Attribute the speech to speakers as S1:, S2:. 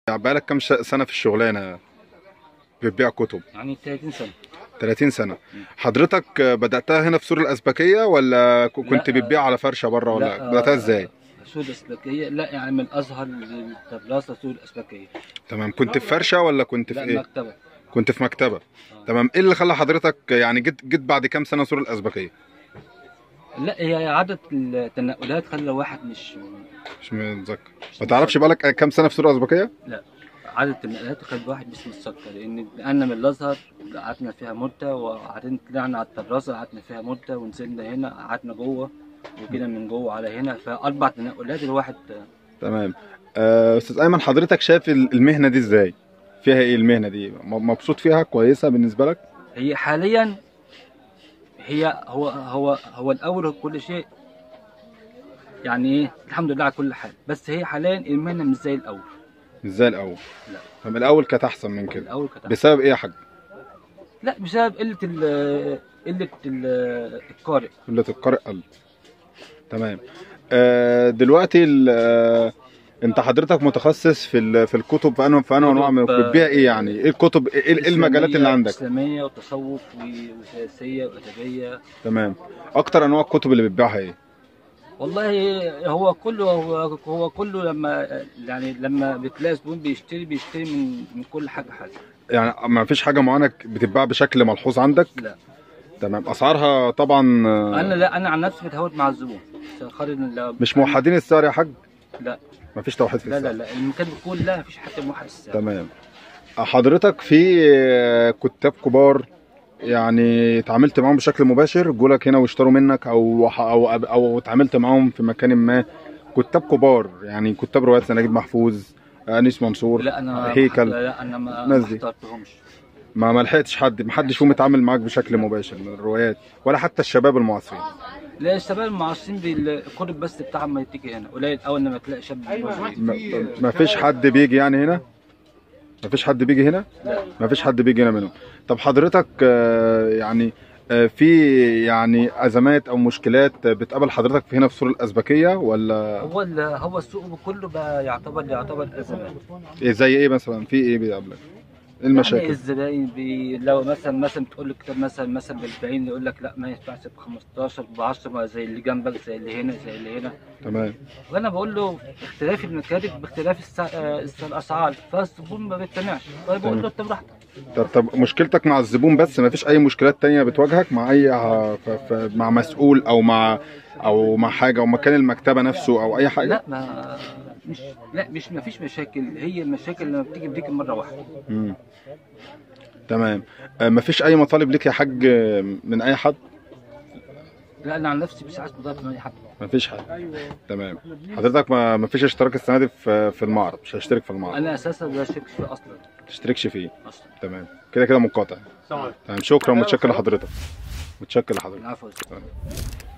S1: بقالك كام ش- سنه في الشغلانه بتبيع كتب
S2: يعني 30 سنه
S1: 30 سنه حضرتك بداتها هنا في سور الازبكيه ولا ك- كنت
S2: لا.
S1: بتبيع على فرشه بره ولا
S2: لا،
S1: بداتها
S2: آه،
S1: ازاي
S2: سوق الاسبكيه لا يعني من الازهر للطراسه سوق الاسبكيه
S1: تمام كنت في فرشه ولا كنت في
S2: لا
S1: ايه
S2: مكتبه
S1: كنت في مكتبه
S2: آه.
S1: تمام ايه اللي خلى حضرتك يعني جيت جيت بعد كام سنه سور الازبكيه
S2: لا هي عدد التنقلات خلى الواحد مش
S1: مش متذكر ما تعرفش بقالك كام سنه في سور الازبكيه
S2: عدد التنقلات خلى الواحد مش متسكر لان نقلنا من الازهر قعدنا فيها مده وبعدين طلعنا على الطراسه قعدنا فيها مده ونزلنا هنا قعدنا جوه وكده من جوه على هنا فاربع تنقلات الواحد
S1: تمام آه، استاذ ايمن حضرتك شايف ال- المهنه دي ازاي فيها ايه المهنه دي م- مبسوط فيها كويسه بالنسبه لك
S2: هي حاليا هي هو هو هو الاول كل شيء يعني ايه الحمد لله على كل حال بس هي حاليا المهنه مش زي الاول
S1: مش زي الاول
S2: لا.
S1: طب الاول كانت احسن من كده
S2: الاول كانت
S1: بسبب ايه يا حاج
S2: لا بسبب قله ال قله ال- القارئ
S1: قله القارئ قل تمام آه، دلوقتي ال- آه، انت حضرتك متخصص في ال- في الكتب في انواع في انواع انواع من
S2: كتب،
S1: بتبيع ايه يعني ايه الكتب ايه إيه المجالات اللي
S2: إسلامية-
S1: عندك
S2: اسلاميه وتصوف و- وسياسيه وادبيه
S1: تمام اكتر انواع الكتب اللي بتبيعها ايه
S2: والله هو كله هو, هو كله لما يعني لما بتلاقي زبون بيشتري بيشتري من من كل حاجه حاجه
S1: يعني ما فيش حاجه معينه بتتباع بشكل ملحوظ عندك
S2: لا
S1: تمام اسعارها طبعا آه،
S2: انا لا انا عن نفسي بتهاوت مع الزبون عشان خاطر إن لو-
S1: مش موحدين السعر يا حاج
S2: لا
S1: ما فيش توحيد في
S2: لا
S1: السعر
S2: لا لا المكان بيكون لا مفيش حتى موحد السعر
S1: تمام حضرتك في آه، كتاب كبار يعني اتعاملت معاهم بشكل مباشر جولك هنا واشتروا منك او او او, أو اتعاملت معاهم في مكان ما كتاب كبار يعني كتاب روايات زي نجيب محفوظ انيس منصور
S2: لا انا
S1: هيكل
S2: لا انا ما
S1: الناس
S2: ما
S1: دي.
S2: اخترتهمش
S1: ما ما لحقتش حد ما حدش فيهم اتعامل معاك بشكل مباشر من الروايات ولا حتى الشباب المعاصرين
S2: لا الشباب المعاصرين بالكتب بس بتاعهم ما تيجي هنا قليل قوي لما تلاقي شاب موجود.
S1: ما, ما فيش حد بيجي يعني هنا ما فيش حد بيجي هنا
S2: لا
S1: ما فيش حد بيجي هنا منهم طب حضرتك آه، يعني آه، في يعني ازمات او مشكلات بتقابل حضرتك في هنا في سور الازبكيه ولا
S2: هو ال- هو السوق كله بقى يعتبر يعتبر ازمات
S1: إيه زي ايه مثلا في ايه بيقابلك ايه
S2: يعني
S1: المشاكل
S2: الزباين بي لو مثلا مثلا تقول له كتاب مثلا مثلا ب 40 يقول لك لا ما ينفعش ب 15 ب 10 زي اللي جنبك زي اللي هنا زي اللي هنا
S1: تمام
S2: وانا بقول له اختلاف المكاتب باختلاف السع... آه، الاسعار فالزبون ما بيقتنعش فبقول له انت براحتك
S1: طب طب مشكلتك مع الزبون بس ما فيش اي مشكلات تانية بتواجهك مع اي ف- ف- مع مسؤول او مع او مع حاجه او مكان المكتبه نفسه او اي حاجه
S2: لا ما مش لا مش ما فيش مشاكل هي المشاكل لما بتيجي بتيجي مره واحده
S1: مم. تمام آه، ما فيش اي مطالب ليك يا حاج آه، من اي حد
S2: لا انا عن نفسي مش عايز مضاد من اي حد
S1: ما فيش حد تمام حضرتك ما ما فيش اشتراك السنه دي في في المعرض مش هشترك في المعرض
S2: انا اساسا ما بشاركش فيه اصلا
S1: ما تشتركش فيه
S2: اصلا
S1: تمام كده كده مقاطع تمام شكرا متشكر لحضرتك متشكر لحضرتك
S2: العفو